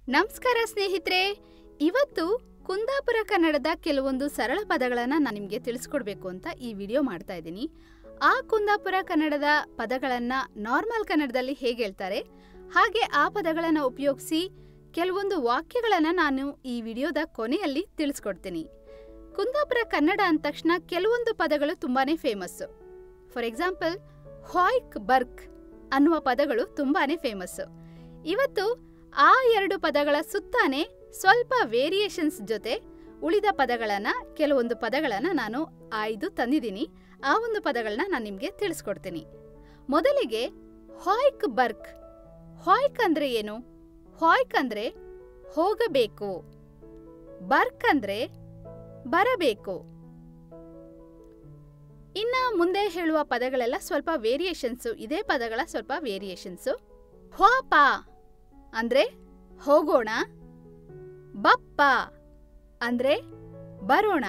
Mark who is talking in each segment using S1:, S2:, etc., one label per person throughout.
S1: ನಮಸ್ಕಾರ ಸ್ನೇಹಿತರೆ ಇವತ್ತು ಕುಂದಾಪುರ ಕನ್ನಡದ ಕೆಲವೊಂದು ಸರಳ ಪದಗಳನ್ನು ನಾನು ನಿಮಗೆ ತಿಳಿಸ್ಕೊಡ್ಬೇಕು ಅಂತ ಈ ವಿಡಿಯೋ ಮಾಡ್ತಾ ಇದ್ದೀನಿ ಆ ಕುಂದಾಪುರ ಕನ್ನಡದ ಪದಗಳನ್ನು ನಾರ್ಮಲ್ ಕನ್ನಡದಲ್ಲಿ ಹೇಗೆ ಹೇಳ್ತಾರೆ ಹಾಗೆ ಆ ಪದಗಳನ್ನು ಉಪಯೋಗಿಸಿ ಕೆಲವೊಂದು ವಾಕ್ಯಗಳನ್ನು ನಾನು ಈ ವಿಡಿಯೋದ ಕೊನೆಯಲ್ಲಿ ತಿಳಿಸ್ಕೊಡ್ತೀನಿ ಕುಂದಾಪುರ ಕನ್ನಡ ಅಂದ ತಕ್ಷಣ ಕೆಲವೊಂದು ಪದಗಳು ತುಂಬಾನೇ ಫೇಮಸ್ಸು ಫಾರ್ ಎಕ್ಸಾಂಪಲ್ ಹಾಯ್ಕ್ ಬರ್ಕ್ ಅನ್ನುವ ಪದಗಳು ತುಂಬಾನೇ ಫೇಮಸ್ಸು ಇವತ್ತು ಆ ಎರಡು ಪದಗಳ ಸುತ್ತಾನೆ ಸ್ವಲ್ಪ ವೇರಿಯೇಷನ್ಸ್ ಜೊತೆ ಉಳಿದ ಪದಗಳನ್ನ ಕೆಲವೊಂದು ಪದಗಳನ್ನ ನಾನು ಆಯ್ದು ತಂದಿದ್ದೀನಿ ಆ ಒಂದು ಪದಗಳನ್ನ ನಾನು ನಿಮಗೆ ತಿಳಿಸ್ಕೊಡ್ತೀನಿ ಮೊದಲಿಗೆ ಹಾಯ್ಕ್ ಬರ್ಕ್ ಹಾಯ್ಕ್ ಅಂದ್ರೆ ಏನು ಹಾಯ್ಕ್ ಅಂದ್ರೆ ಹೋಗಬೇಕು ಬರ್ಕ್ ಅಂದ್ರೆ ಬರಬೇಕು ಇನ್ನ ಮುಂದೆ ಹೇಳುವ ಪದಗಳೆಲ್ಲ ಸ್ವಲ್ಪ ವೇರಿಯೇಷನ್ಸು ಇದೇ ಪದಗಳ ಸ್ವಲ್ಪ ವೇರಿಯೇಷನ್ಸು ಹ್ವಾಪ ಅಂದ್ರೆ ಹೋಗೋಣ ಬಪ್ಪ ಅಂದ್ರೆ ಬರೋಣ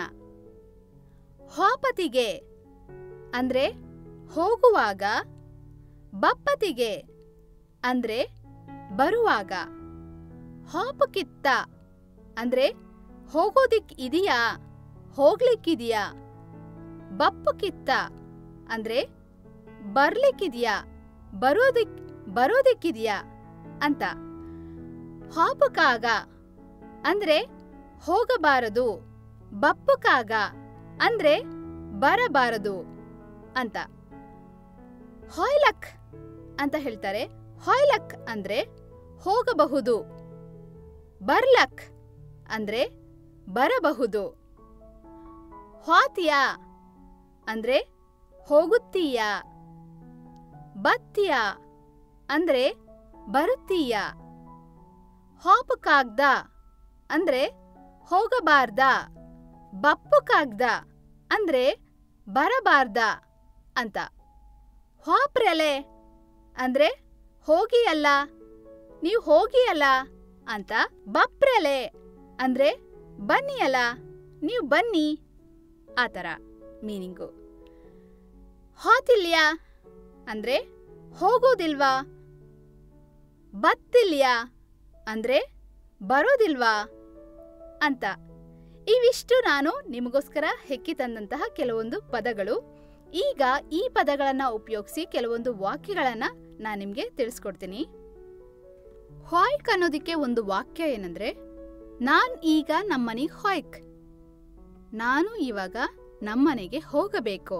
S1: ಹ್ವಾಪತಿಗೆ ಅಂದ್ರೆ ಹೋಗುವಾಗ ಬಪ್ಪತಿಗೆ ಅಂದ್ರೆ ಬರುವಾಗ ಹಾಪಕಿತ್ತ ಅಂದ್ರೆ ಹೋಗೋದಿಕ್ ಇದೆಯಾ ಹೋಗ್ಲಿಕ್ಕಿದೆಯಾ ಬಪ್ಪಕಿತ್ತ ಅಂದ್ರೆ ಬರ್ಲಿಕ್ಕಿದ್ಯಾ ಬರೋದಿಕ್ ಬರೋದಿಕ್ಕಿದ್ಯಾ ಅಂತ ಹಾಪುಕಾಗ ಅಂದ್ರೆ ಹೋಗಬಾರದು ಬಪ್ಪುಕಾಗ ಅಂದ್ರೆ ಬರಬಾರದು ಅಂತ ಹಾಯ್ಲಕ್ ಅಂತ ಹೇಳ್ತಾರೆ ಹಾಯ್ಲಕ್ ಅಂದ್ರೆ ಹೋಗಬಹುದು ಬರ್ಲಕ್ ಅಂದ್ರೆ ಬರಬಹುದು ಹಾತಿಯಾ ಅಂದ್ರೆ ಹೋಗುತ್ತೀಯಾ ಬತ್ತೀಯಾ ಅಂದ್ರೆ ಬರುತ್ತೀಯ ಹಾಪಕ್ಕಾಗ್ದ ಅಂದ್ರೆ ಹೋಗಬಾರ್ದ ಬಪ್ಪಕ್ಕಾಗ್ದ ಅಂದ್ರೆ ಬರಬಾರ್ದ ಅಂತ ಹಾಪ್ರೆಲೆ ಅಂದ್ರೆ ಹೋಗಿ ಅಲ್ಲ ನೀವು ಹೋಗಿ ಅಲ್ಲ ಅಂತ ಬಪ್ರೆಲೆ ಅಂದ್ರೆ ಬನ್ನಿ ಅಲ್ಲ ನೀವು ಬನ್ನಿ ಆ ಥರ ಮೀನಿಂಗು ಹಾತಿಲ್ಯಾ ಅಂದ್ರೆ ಹೋಗೋದಿಲ್ವಾ ಬತ್ತಿಲ್ಯಾ ಅಂದ್ರೆ ಬರೋದಿಲ್ವಾ ಅಂತ ಇವಿಷ್ಟು ನಾನು ನಿಮಗೋಸ್ಕರ ಹೆಕ್ಕಿ ತಂದಂತಹ ಕೆಲವೊಂದು ಪದಗಳು ಈಗ ಈ ಪದಗಳನ್ನ ಉಪಯೋಗಿಸಿ ಕೆಲವೊಂದು ವಾಕ್ಯಗಳನ್ನ ನಾನು ನಿಮಗೆ ತಿಳಿಸ್ಕೊಡ್ತೀನಿ ಹಾಯ್ಕ್ ಅನ್ನೋದಕ್ಕೆ ಒಂದು ವಾಕ್ಯ ಏನಂದ್ರೆ ನಾನ್ ಈಗ ನಮ್ಮನೆಗೆ ಹಾಯ್ಕ್ ನಾನು ಇವಾಗ ನಮ್ಮನೆಗೆ ಹೋಗಬೇಕು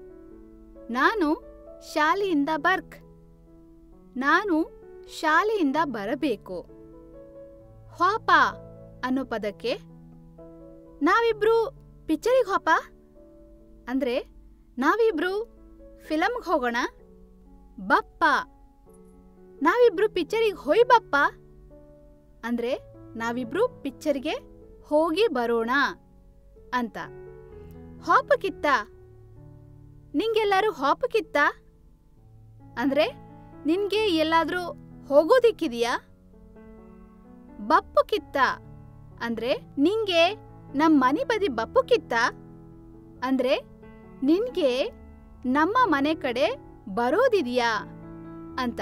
S1: ನಾನು ಶಾಲೆಯಿಂದ ಬರ್ಕ್ ನಾನು ಶಾಲೆಯಿಂದ ಬರಬೇಕು ಹ್ವಾಪ ಅನ್ನೋ ಪದಕ್ಕೆ ನಾವಿಬ್ರು ಪಿಕ್ಚರಿಗೆ ಹೋಪ ಅಂದ್ರೆ ನಾವಿಬ್ರು ಫಿಲಮ್ಗೆ ಹೋಗೋಣ ಬಪ್ಪ ನಾವಿಬ್ರು ಪಿಕ್ಚರಿಗೆ ಹೋಯ್ ಬಪ್ಪ ಅಂದ್ರೆ ನಾವಿಬ್ರು ಪಿಕ್ಚರ್ಗೆ ಹೋಗಿ ಬರೋಣ ಅಂತ ಹಾಪಕಿತ್ತ ನಿಂಗೆಲ್ಲರೂ ಹಾಪಕಿತ್ತ ಅಂದ್ರೆ ನಿನ್ಗೆ ಎಲ್ಲಾದ್ರೂ ಹೋಗೋದಿಕ್ಕಿದೆಯಾ ಬಪ್ಪುಕಿತ್ತ ಅಂದ್ರೆ ನಿಂಗೆ ನಮ್ಮ ಮನೆ ಬದಿ ಬಪ್ಪುಕಿತ್ತ ಅಂದ್ರೆ ನಿನ್ಗೆ ನಮ್ಮ ಮನೆ ಕಡೆ ಬರೋದಿದೆಯಾ ಅಂತ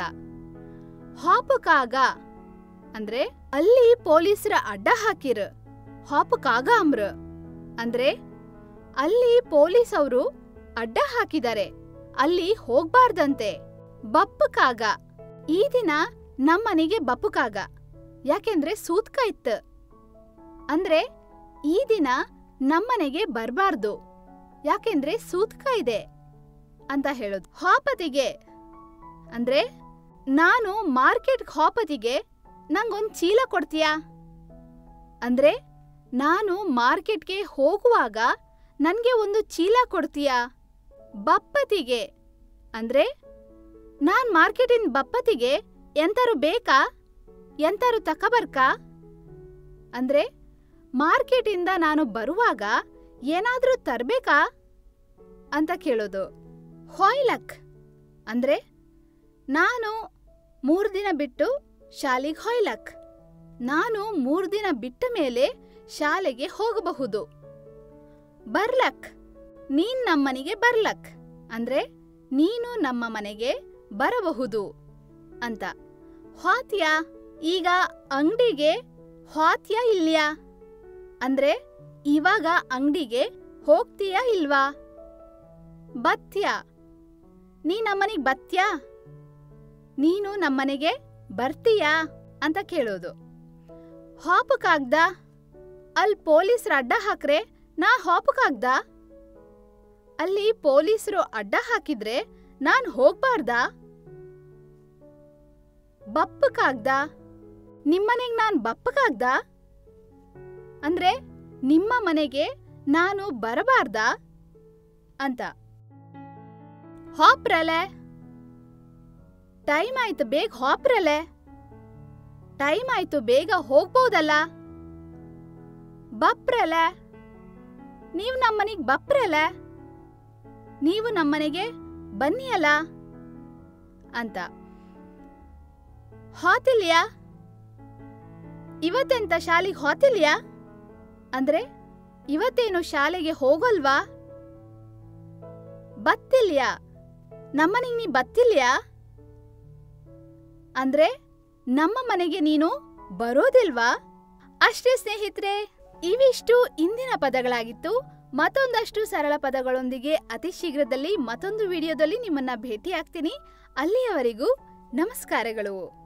S1: ಹಾಪುಕಾಗ ಅಂದ್ರೆ ಅಲ್ಲಿ ಪೊಲೀಸರ ಅಡ್ಡ ಹಾಕಿರ್ ಹಾಪುಕಾಗ ಅಮ್ರ ಅಂದ್ರೆ ಅಲ್ಲಿ ಪೊಲೀಸ್ ಅವರು ಅಡ್ಡ ಹಾಕಿದ್ದಾರೆ ಅಲ್ಲಿ ಹೋಗ್ಬಾರ್ದಂತೆ ಬಪ್ಪುಕಾಗ ಈ ದಿನ ನಮ್ಮನೆಗೆ ಬಪ್ಪುಕಾಗ ಯಾಕೆಂದ್ರೆ ಸೂತ್ಕ ಇತ್ತು ಅಂದ್ರೆ ಈ ದಿನ ನಮ್ಮನೆಗೆ ಬರ್ಬಾರ್ದು ಯಾಕೆಂದ್ರೆ ಸೂತ್ಕ ಇದೆ ಅಂತ ಹೇಳೋದು ಹಾಪತಿಗೆ ಅಂದ್ರೆ ನಾನು ಮಾರ್ಕೆಟ್ ಹಾಪತಿಗೆ ನಂಗೊಂದ್ ಚೀಲ ಕೊಡ್ತೀಯಾ ಅಂದ್ರೆ ನಾನು ಮಾರ್ಕೆಟ್ಗೆ ಹೋಗುವಾಗ ನನ್ಗೆ ಒಂದು ಚೀಲ ಕೊಡ್ತೀಯಾ ಬಪ್ಪತಿಗೆ ಅಂದ್ರೆ ನಾನ್ ಮಾರ್ಕೆಟಿನ ಬಪ್ಪತಿಗೆ ಎಂತಾರು ಬೇಕಾ ಎಂತಾರು ತಕಬರ್ಕಾ ಅಂದ್ರೆ ಮಾರ್ಕೆಟಿಂದ ನಾನು ಬರುವಾಗ ಏನಾದ್ರೂ ತರ್ಬೇಕಾ ಅಂತ ಕೇಳೋದು ಹಾಯ್ಲಕ್ ಅಂದ್ರೆ ನಾನು ಮೂರು ದಿನ ಬಿಟ್ಟು ಶಾಲೆಗೆ ಹೊಯ್ಲಕ್ ನಾನು ಮೂರು ದಿನ ಬಿಟ್ಟ ಮೇಲೆ ಶಾಲೆಗೆ ಹೋಗಬಹುದು ಬರ್ಲಕ್ ನೀನ್ ನಮ್ಮನೆಗೆ ಬರ್ಲಕ್ ಅಂದ್ರೆ ನೀನು ನಮ್ಮ ಮನೆಗೆ ಬರಬಹುದು ಅಂತ ಹಾತ್ಯಾ ಈಗ ಅಂಗಡಿಗೆ ಹೋತ್ಯಾ ಇಲ್ಯಾ ಅಂದ್ರೆ ಇವಾಗ ಅಂಗಡಿಗೆ ಹೋಗ್ತೀಯಾ ಇಲ್ವಾ ಬತ್ಯಾ ನೀ ನಮ್ಮನೆಗೆ ಬತ್ಯಾ ನೀನು ನಮ್ಮನೆಗೆ ಬರ್ತೀಯಾ ಅಂತ ಕೇಳೋದು ಹಾಪಕ್ಕಾಗ್ದ ಅಲ್ಲಿ ಪೊಲೀಸ್ರ ಅಡ್ಡ ಹಾಕ್ರೆ ನಾ ಹಾಪಕ್ಕಾಗ್ದ ಅಲ್ಲಿ ಪೊಲೀಸರು ಅಡ್ಡ ಹಾಕಿದ್ರೆ ನಾನ್ ಹೋಗ್ಬಾರ್ದಾ ಬಪ್ಪಕ್ಕಾಗ್ದ ನಿಮ್ಮನೆಗ್ ನಾನ್ ಬಪ್ಪಕ್ಕಾಗ್ದ ಅಂದ್ರೆ ನಿಮ್ಮ ಮನೆಗೆ ನಾನು ಬರಬಾರ್ದಾ ಅಂತ ಹಾಪ್ರಲೆ ಟೈಮ್ ಆಯ್ತು ಬೇಗ ಹಾಪ್ರಲೆ ಟೈಮ್ ಆಯ್ತು ಬೇಗ ಹೋಗ್ಬೋದಲ್ಲ ಬಪ್ರಲೆ ನೀವು ನಮ್ಮನೆಗೆ ಬಪ್ರಲೆ ನೀವು ನಮ್ಮನೆಗೆ ಬನ್ನಿಯಲ್ಲ ಅಂತ ಹಾತಿಲ್ಯಾ ಇವತ್ತೆಂತ ಶಾಲೆಗೆ ಹಾತಿಲ್ಯಾ ಅಂದ್ರೆ ಇವತ್ತೇನು ಶಾಲೆಗೆ ಹೋಗಲ್ವಾ ಬತ್ತಿಲ್ಯಾ ನಮ್ಮನೆಗೆ ನೀ ಬತ್ತಿಲ್ಯಾ ಅಂದ್ರೆ ನಮ್ಮ ಮನೆಗೆ ನೀನು ಬರೋದಿಲ್ವಾ ಅಷ್ಟೇ ಸ್ನೇಹಿತರೆ ಇವಿಷ್ಟು ಇಂದಿನ ಪದಗಳಾಗಿತ್ತು ಮತ್ತೊಂದಷ್ಟು ಸರಳ ಪದಗಳೊಂದಿಗೆ ಅತಿ ಶೀಘ್ರದಲ್ಲಿ ಮತ್ತೊಂದು ವಿಡಿಯೋದಲ್ಲಿ ನಿಮ್ಮನ್ನ ಭೇಟಿ ಆಗ್ತೀನಿ ಅಲ್ಲಿಯವರೆಗೂ ನಮಸ್ಕಾರಗಳು